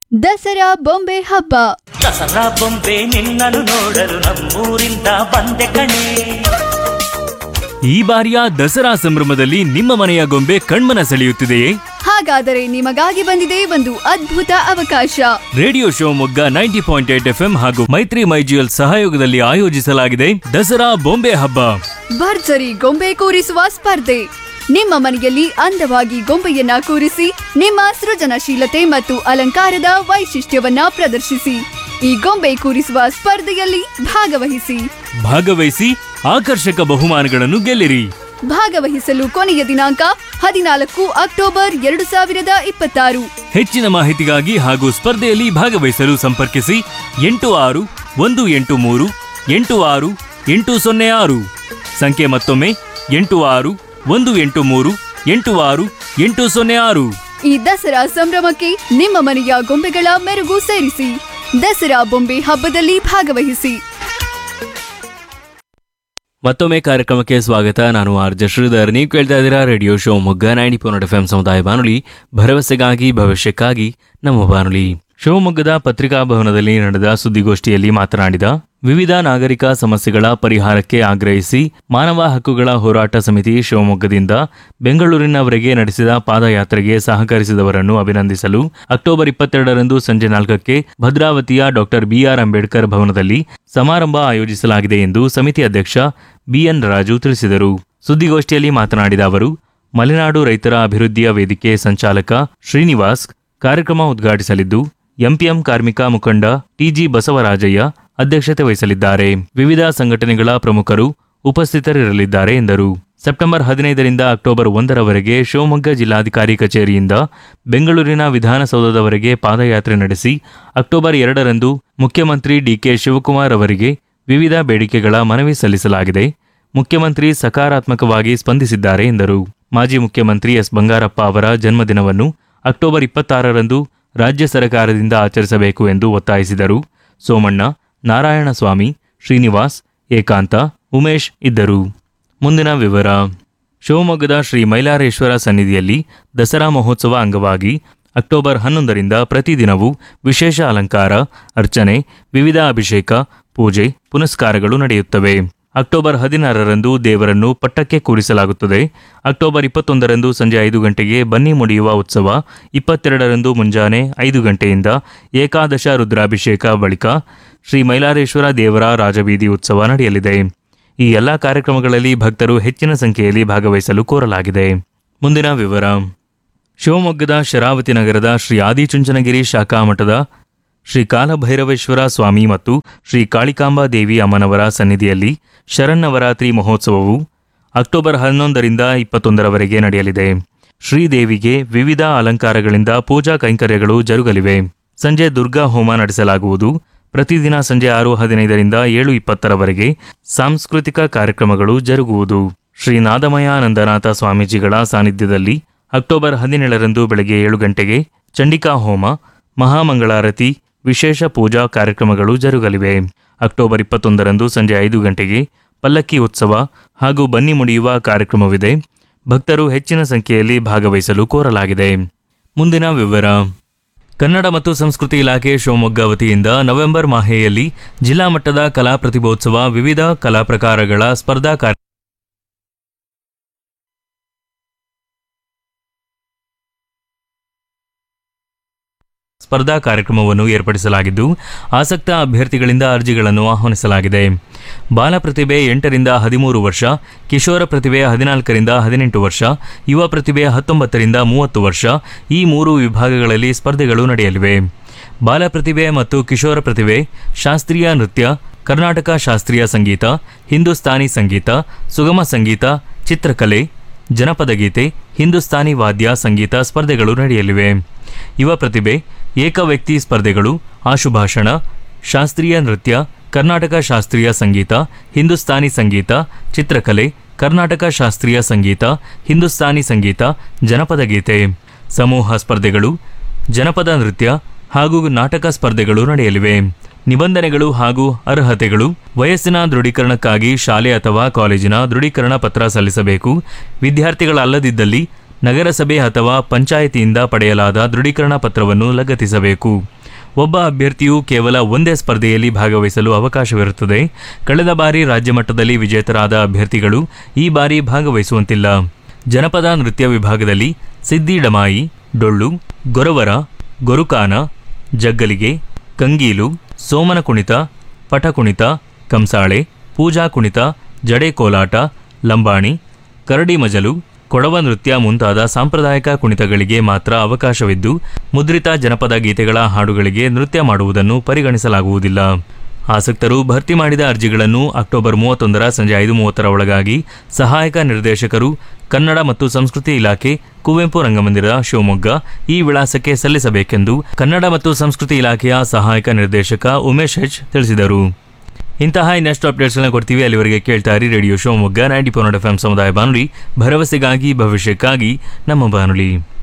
ದಸರಾ ಬೊಂಬೆ ಹಬ್ಬ ದಸರಾ ಬೊಂಬೆ ನಿನ್ನನ್ನು ನೋಡಲು ನಮ್ಮೂರಿಂದ ಬಂದೆ ಕಣೆ ಈ ಬಾರಿಯ ದಸರಾ ಸಂಭ್ರಮದಲ್ಲಿ ನಿಮ್ಮ ಮನೆಯ ಗೊಂಬೆ ಕಣ್ಮನ ಸೆಳೆಯುತ್ತಿದೆಯೇ ಹಾಗಾದರೆ ನಿಮಗಾಗಿ ಬಂದಿದೆ ಒಂದು ಅದ್ಭುತ ಅವಕಾಶ radio Shivamogga ninety point eight F ಹಾಗೂ ಮೈತ್ರಿ ಮೈಜಿಎಲ್ ಸಹಯೋಗದಲ್ಲಿ ಆಯೋಜಿಸಲಾಗಿದೆ ದಸರಾ ಬೊಂಬೆ ಹಬ್ಬ ಭರ್ಜರಿ ಗೊಂಬೆ ಕೂರಿಸುವ ಸ್ಪರ್ಧೆ ನಿಮ್ಮ ಮನೆಯಲ್ಲಿ ಅಂದವಾಗಿ ಗೊಂಬೆಯನ್ನ ಕೂರಿಸಿ ನಿಮ್ಮ ಸೃಜನಶೀಲತೆ ಮತ್ತು ಅಲಂಕಾರದ ವೈಶಿಷ್ಟ್ಯವನ್ನ ಪ್ರದರ್ಶಿಸಿ ಈ ಗೊಂಬೆ ಕೂರಿಸುವ ಸ್ಪರ್ಧೆಯಲ್ಲಿ ಭಾಗವಹಿಸಿ ಭಾಗವಹಿಸಿ ಆಕರ್ಷಕ ಬಹುಮಾನಗಳನ್ನು ಗೆಲ್ಲಿರಿ ಭಾಗವಹಿಸಲು ಕೊನೆಯ ದಿನಾಂಕ ಹದಿನಾಲ್ಕು ಅಕ್ಟೋಬರ್ ಎರಡು ಸಾವಿರದ ಇಪ್ಪತ್ತಾರು ಹೆಚ್ಚಿನ ಮಾಹಿತಿಗಾಗಿ ಹಾಗೂ ಸ್ಪರ್ಧೆಯಲ್ಲಿ ಭಾಗವಹಿಸಲು ಸಂಪರ್ಕಿಸಿ ಎಂಟು ಆರು ಒಂದು ಎಂಟು ಮೂರು ಎಂಟು ಆರು ಎಂಟು ಸೊನ್ನೆ ಆರು ಸಂಖ್ಯೆ ಮತ್ತೊಮ್ಮೆ ಎಂಟು ಆರು ಒಂದು ಎಂಟು ಮೂರು ಎಂಟು ಆರು ಎಂಟು ಸೊನ್ನೆ ಆರು ಈ ದಸರಾ ಸಂಭ್ರಮಕ್ಕೆ ನಿಮ್ಮ ಮನೆಯ ಗೊಂಬೆಗಳ ಮೆರುಗು ಸೇರಿಸಿ ದಸರಾ ಬೊಂಬೆ ಹಬ್ಬದಲ್ಲಿ ಭಾಗವಹಿಸಿ ಮತ್ತೊಮ್ಮೆ ಕಾರ್ಯಕ್ರಮಕ್ಕೆ ಸ್ವಾಗತ ನಾನು ಆರ್ ಜೆ ಶ್ರೀಧರ್ ನೀವು ಕೇಳ್ತಾ ಇದ್ದೀರಾ radio Shivamogga ninety point eight F ಸಮುದಾಯ ಬಾನುಲಿ ಭರವಸೆಗಾಗಿ ಭವಿಷ್ಯಕ್ಕಾಗಿ ನಮ್ಮ ಬಾನುಲಿ ಶಿವಮೊಗ್ಗದ ಪತ್ರಿಕಾ ಭವನದಲ್ಲಿ ನಡೆದ ಸುದ್ದಿಗೋಷ್ಠಿಯಲ್ಲಿ ಮಾತನಾಡಿದ ವಿವಿಧ ನಾಗರಿಕ ಸಮಸ್ಯೆಗಳ ಪರಿಹಾರಕ್ಕೆ ಆಗ್ರಹಿಸಿ ಮಾನವ ಹಕ್ಕುಗಳ ಹೋರಾಟ ಸಮಿತಿ ಶಿವಮೊಗ್ಗದಿಂದ ಬೆಂಗಳೂರಿನವರೆಗೆ ನಡೆಸಿದ ಪಾದಯಾತ್ರೆಗೆ ಸಹಕರಿಸಿದವರನ್ನು ಅಭಿನಂದಿಸಲು ಅಕ್ಟೋಬರ್ ಇಪ್ಪತ್ತೆರಡರಂದು ಸಂಜೆ ನಾಲ್ಕಕ್ಕೆ ಭದ್ರಾವತಿಯ ಡಾಕ್ಟರ್ ಬಿಆರ್ ಅಂಬೇಡ್ಕರ್ ಭವನದಲ್ಲಿ ಸಮಾರಂಭ ಆಯೋಜಿಸಲಾಗಿದೆ ಎಂದು ಸಮಿತಿ ಅಧ್ಯಕ್ಷ ಬಿಎನ್ ರಾಜು ತಿಳಿಸಿದರು ಸುದ್ದಿಗೋಷ್ಠಿಯಲ್ಲಿ ಮಾತನಾಡಿದ ಅವರು ಮಲೆನಾಡು ರೈತರ ಅಭಿವೃದ್ಧಿಯ ವೇದಿಕೆ ಸಂಚಾಲಕ ಶ್ರೀನಿವಾಸ್ ಕಾರ್ಯಕ್ರಮ ಉದ್ಘಾಟಿಸಲಿದ್ದು ಎಂಪಿಎಂ ಕಾರ್ಮಿಕ ಮುಖಂಡ ಟಿಜಿ ಬಸವರಾಜಯ್ಯ ಅಧ್ಯಕ್ಷತೆ ವಹಿಸಲಿದ್ದಾರೆ ವಿವಿಧ ಸಂಘಟನೆಗಳ ಪ್ರಮುಖರು ಉಪಸ್ಥಿತರಿರಲಿದ್ದಾರೆ ಎಂದರು ಸೆಪ್ಟೆಂಬರ್ ಹದಿನೈದರಿಂದ ಅಕ್ಟೋಬರ್ ಒಂದರವರೆಗೆ ಶಿವಮೊಗ್ಗ ಜಿಲ್ಲಾಧಿಕಾರಿ ಕಚೇರಿಯಿಂದ ಬೆಂಗಳೂರಿನ ವಿಧಾನಸೌಧದವರೆಗೆ ಪಾದಯಾತ್ರೆ ನಡೆಸಿ ಅಕ್ಟೋಬರ್ ಎರಡರಂದು ಮುಖ್ಯಮಂತ್ರಿ ಡಿಕೆ ಶಿವಕುಮಾರ್ ಅವರಿಗೆ ವಿವಿಧ ಬೇಡಿಕೆಗಳ ಮನವಿ ಸಲ್ಲಿಸಲಾಗಿದೆ ಮುಖ್ಯಮಂತ್ರಿ ಸಕಾರಾತ್ಮಕವಾಗಿ ಸ್ಪಂದಿಸಿದ್ದಾರೆ ಎಂದರು ಮಾಜಿ ಮುಖ್ಯಮಂತ್ರಿ ಎಸ್ ಬಂಗಾರಪ್ಪ ಅವರ ಜನ್ಮದಿನವನ್ನು ಅಕ್ಟೋಬರ್ ಇಪ್ಪತ್ತಾರರಂದು ರಾಜ್ಯ ಸರ್ಕಾರದಿಂದ ಆಚರಿಸಬೇಕು ಎಂದು ಒತ್ತಾಯಿಸಿದರು ಸೋಮಣ್ಣ ನಾರಾಯಣಸ್ವಾಮಿ ಶ್ರೀನಿವಾಸ್ ಏಕಾಂತ ಉಮೇಶ್ ಇದ್ದರು ಮುಂದಿನ ವಿವರ ಶಿವಮೊಗ್ಗದ ಶ್ರೀ ಮೈಲಾರೇಶ್ವರ ಸನ್ನಿಧಿಯಲ್ಲಿ ದಸರಾ ಮಹೋತ್ಸವ ಅಂಗವಾಗಿ ಅಕ್ಟೋಬರ್ ಹನ್ನೊಂದರಿಂದ ಪ್ರತಿದಿನವೂ ವಿಶೇಷ ಅಲಂಕಾರ ಅರ್ಚನೆ ವಿವಿಧ ಅಭಿಷೇಕ ಪೂಜೆ ಪುನಸ್ಕಾರಗಳು ನಡೆಯುತ್ತವೆ ಅಕ್ಟೋಬರ್ ಹದಿನಾರರಂದು ದೇವರನ್ನು ಪಟ್ಟಕ್ಕೆ ಕೂರಿಸಲಾಗುತ್ತದೆ ಅಕ್ಟೋಬರ್ ಇಪ್ಪತ್ತೊಂದರಂದು ಸಂಜೆ ಐದು ಗಂಟೆಗೆ ಬನ್ನಿ ಮುಡಿಯುವ ಉತ್ಸವ ಇಪ್ಪತ್ತೆರಡರಂದು ಮುಂಜಾನೆ ಐದು ಗಂಟೆಯಿಂದ ಏಕಾದಶ ರುದ್ರಾಭಿಷೇಕ ಬಳಿಕ ಶ್ರೀ ಮೈಲಾರೇಶ್ವರ ದೇವರ ರಾಜಬೀದಿ ಉತ್ಸವ ನಡೆಯಲಿದೆ ಈ ಎಲ್ಲ ಕಾರ್ಯಕ್ರಮಗಳಲ್ಲಿ ಭಕ್ತರು ಹೆಚ್ಚಿನ ಸಂಖ್ಯೆಯಲ್ಲಿ ಭಾಗವಹಿಸಲು ಕೋರಲಾಗಿದೆ ಮುಂದಿನ ವಿವರ ಶಿವಮೊಗ್ಗದ ಶರಾವತಿ ನಗರದ ಶ್ರೀ ಆದಿಚುಂಚನಗಿರಿ ಶಾಖಾ ಮಠದ ಶ್ರೀ ಕಾಲಭೈರವೇಶ್ವರ ಸ್ವಾಮಿ ಮತ್ತು ಶ್ರೀ ಕಾಳಿಕಾಂಬಾ ದೇವಿ ಅಮ್ಮನವರ ಸನ್ನಿಧಿಯಲ್ಲಿ ಶರನ್ನವರಾತ್ರಿ ಮಹೋತ್ಸವವು ಅಕ್ಟೋಬರ್ ಹನ್ನೊಂದರಿಂದ ಇಪ್ಪತ್ತೊಂದರವರೆಗೆ ನಡೆಯಲಿದೆ ಶ್ರೀದೇವಿಗೆ ವಿವಿಧ ಅಲಂಕಾರಗಳಿಂದ ಪೂಜಾ ಕೈಂಕರ್ಯಗಳು ಜರುಗಲಿವೆ ಸಂಜೆ ದುರ್ಗಾ ಹೋಮ ನಡೆಸಲಾಗುವುದು ಪ್ರತಿದಿನ ಸಂಜೆ ಆರು ಹದಿನೈದರಿಂದ ಏಳು ಇಪ್ಪತ್ತರವರೆಗೆ ಸಾಂಸ್ಕೃತಿಕ ಕಾರ್ಯಕ್ರಮಗಳು ಜರುಗುವುದು ಶ್ರೀ ನಾದಮಯಾನಂದನಾಥ ಸ್ವಾಮೀಜಿಗಳ ಸಾನ್ನಿಧ್ಯದಲ್ಲಿ ಅಕ್ಟೋಬರ್ ಹದಿನೇಳರಂದು ಬೆಳಗ್ಗೆ ಏಳು ಗಂಟೆಗೆ ಚಂಡಿಕಾ ಹೋಮ ಮಹಾಮಂಗಳಾರತಿ ವಿಶೇಷ ಪೂಜಾ ಕಾರ್ಯಕ್ರಮಗಳು ಜರುಗಲಿವೆ ಅಕ್ಟೋಬರ್ ಇಪ್ಪತ್ತೊಂದರಂದು ಸಂಜೆ ಐದು ಗಂಟೆಗೆ ಪಲ್ಲಕ್ಕಿ ಉತ್ಸವ ಹಾಗೂ ಬನ್ನಿ ಮುಡಿಯುವ ಕಾರ್ಯಕ್ರಮವಿದೆ ಭಕ್ತರು ಹೆಚ್ಚಿನ ಸಂಖ್ಯೆಯಲ್ಲಿ ಭಾಗವಹಿಸಲು ಕೋರಲಾಗಿದೆ ಮುಂದಿನ ವಿವರ ಕನ್ನಡ ಮತ್ತು ಸಂಸ್ಕೃತಿ ಇಲಾಖೆ ಶಿವಮೊಗ್ಗ ವತಿಯಿಂದ ನವೆಂಬರ್ ಮಾಹೆಯಲ್ಲಿ ಜಿಲ್ಲಾ ಮಟ್ಟದ ಕಲಾ ಪ್ರತಿಭೋತ್ಸವ ವಿವಿಧ ಕಲಾ ಪ್ರಕಾರಗಳ ಸ್ಪರ್ಧಾ ಕಾರ್ಯ ಸ್ಪರ್ಧಾ ಕಾರ್ಯಕ್ರಮವನ್ನು ಏರ್ಪಡಿಸಲಾಗಿದ್ದು ಆಸಕ್ತ ಅಭ್ಯರ್ಥಿಗಳಿಂದ ಅರ್ಜಿಗಳನ್ನು ಆಹ್ವಾನಿಸಲಾಗಿದೆ ಬಾಲ ಪ್ರತಿಭೆ ಎಂಟರಿಂದ ಹದಿಮೂರು ವರ್ಷ ಕಿಶೋರ ಪ್ರತಿಭೆ ಹದಿನಾಲ್ಕರಿಂದ ಹದಿನೆಂಟು ವರ್ಷ ಯುವ ಪ್ರತಿಭೆ ಹತ್ತೊಂಬತ್ತರಿಂದ ಮೂವತ್ತು ವರ್ಷ ಈ ಮೂರು ವಿಭಾಗಗಳಲ್ಲಿ ಸ್ಪರ್ಧೆಗಳು ನಡೆಯಲಿವೆ ಬಾಲ ಪ್ರತಿಭೆ ಮತ್ತು ಕಿಶೋರ ಪ್ರತಿಭೆ ಶಾಸ್ತ್ರೀಯ ನೃತ್ಯ ಕರ್ನಾಟಕ ಶಾಸ್ತ್ರೀಯ ಸಂಗೀತ ಹಿಂದೂಸ್ತಾನಿ ಸಂಗೀತ ಸುಗಮ ಸಂಗೀತ ಚಿತ್ರಕಲೆ ಜನಪದ ಗೀತೆ ಹಿಂದೂಸ್ತಾನಿ ವಾದ್ಯ ಸಂಗೀತ ಸ್ಪರ್ಧೆಗಳು ನಡೆಯಲಿವೆ ಯುವ ಪ್ರತಿಭೆ ಏಕವ್ಯಕ್ತಿ ಸ್ಪರ್ಧೆಗಳು ಆಶುಭಾಷಣ ಶಾಸ್ತ್ರೀಯ ನೃತ್ಯ ಕರ್ನಾಟಕ ಶಾಸ್ತ್ರೀಯ ಸಂಗೀತ ಹಿಂದೂಸ್ತಾನಿ ಸಂಗೀತ ಚಿತ್ರಕಲೆ ಕರ್ನಾಟಕ ಶಾಸ್ತ್ರೀಯ ಸಂಗೀತ ಹಿಂದೂಸ್ತಾನಿ ಸಂಗೀತ ಜನಪದ ಗೀತೆ ಸಮೂಹ ಸ್ಪರ್ಧೆಗಳು ಜನಪದ ನೃತ್ಯ ಹಾಗೂ ನಾಟಕ ಸ್ಪರ್ಧೆಗಳು ನಡೆಯಲಿವೆ ನಿಬಂಧನೆಗಳು ಹಾಗೂ ಅರ್ಹತೆಗಳು ವಯಸ್ಸಿನ ದೃಢೀಕರಣಕ್ಕಾಗಿ ಶಾಲೆ ಅಥವಾ ಕಾಲೇಜಿನ ದೃಢೀಕರಣ ಪತ್ರ ಸಲ್ಲಿಸಬೇಕು ವಿದ್ಯಾರ್ಥಿಗಳಲ್ಲದಿದ್ದಲ್ಲಿ ನಗರಸಭೆ ಅಥವಾ ಪಂಚಾಯಿತಿಯಿಂದ ಪಡೆಯಲಾದ ದೃಢೀಕರಣ ಪತ್ರವನ್ನು ಲಗತ್ತಿಸಬೇಕು ಒಬ್ಬ ಅಭ್ಯರ್ಥಿಯು ಕೇವಲ ಒಂದೇ ಸ್ಪರ್ಧೆಯಲ್ಲಿ ಭಾಗವಹಿಸಲು ಅವಕಾಶವಿರುತ್ತದೆ ಕಳೆದ ಬಾರಿ ರಾಜ್ಯ ಮಟ್ಟದಲ್ಲಿ ವಿಜೇತರಾದ ಅಭ್ಯರ್ಥಿಗಳು ಈ ಬಾರಿ ಭಾಗವಹಿಸುವಂತಿಲ್ಲ ಜನಪದ ನೃತ್ಯ ವಿಭಾಗದಲ್ಲಿ ಸಿದ್ದಿ ಡಮಾಯಿ ಡೊಳ್ಳು ಗೊರವರ ಗೊರುಕಾನ ಜಗ್ಗಲಿಗೆ ಕಂಗೀಲು ಸೋಮನ ಕುಣಿತ ಪಟ ಕುಣಿತ ಕಂಸಾಳೆ ಪೂಜಾ ಕುಣಿತ ಜಡೆ ಕೋಲಾಟ ಲಂಬಾಣಿ ಕರಡಿ ಮಜಲು ಕೊಡವ ನೃತ್ಯ ಮುಂತಾದ ಸಾಂಪ್ರದಾಯಿಕ ಕುಣಿತಗಳಿಗೆ ಮಾತ್ರ ಅವಕಾಶವಿದ್ದು ಮುದ್ರಿತ ಜನಪದ ಗೀತೆಗಳ ಹಾಡುಗಳಿಗೆ ನೃತ್ಯ ಮಾಡುವುದನ್ನು ಪರಿಗಣಿಸಲಾಗುವುದಿಲ್ಲ ಆಸಕ್ತರು ಭರ್ತಿ ಮಾಡಿದ ಅರ್ಜಿಗಳನ್ನು ಅಕ್ಟೋಬರ್ ಮೂವತ್ತೊಂದರ ಸಂಜೆ ಐದು ಮೂವತ್ತರ ಒಳಗಾಗಿ ಸಹಾಯಕ ನಿರ್ದೇಶಕರು ಕನ್ನಡ ಮತ್ತು ಸಂಸ್ಕೃತಿ ಇಲಾಖೆ ಕುವೆಂಪು ರಂಗಮಂದಿರ ಶಿವಮೊಗ್ಗ ಈ ವಿಳಾಸಕ್ಕೆ ಸಲ್ಲಿಸಬೇಕೆಂದು ಕನ್ನಡ ಮತ್ತು ಸಂಸ್ಕೃತಿ ಇಲಾಖೆಯ ಸಹಾಯಕ ನಿರ್ದೇಶಕ ಉಮೇಶ್ ಹೆಚ್ ತಿಳಿಸಿದರು ಇಂತಹ ಇನ್ನಷ್ಟು ಅಪ್ಡೇಟ್ಸ್ಗಳನ್ನ ಕೊಡ್ತೀವಿ ಅಲ್ಲಿವರೆಗೆ ಕೇಳ್ತಾ ಇರಿ radio Shivamogga ninety four F M ಸಮುದಾಯ ಬಾನುಲಿ ಭರವಸೆಗಾಗಿ ಭವಿಷ್ಯಕ್ಕಾಗಿ ನಮ್ಮ ಬಾನುಲಿ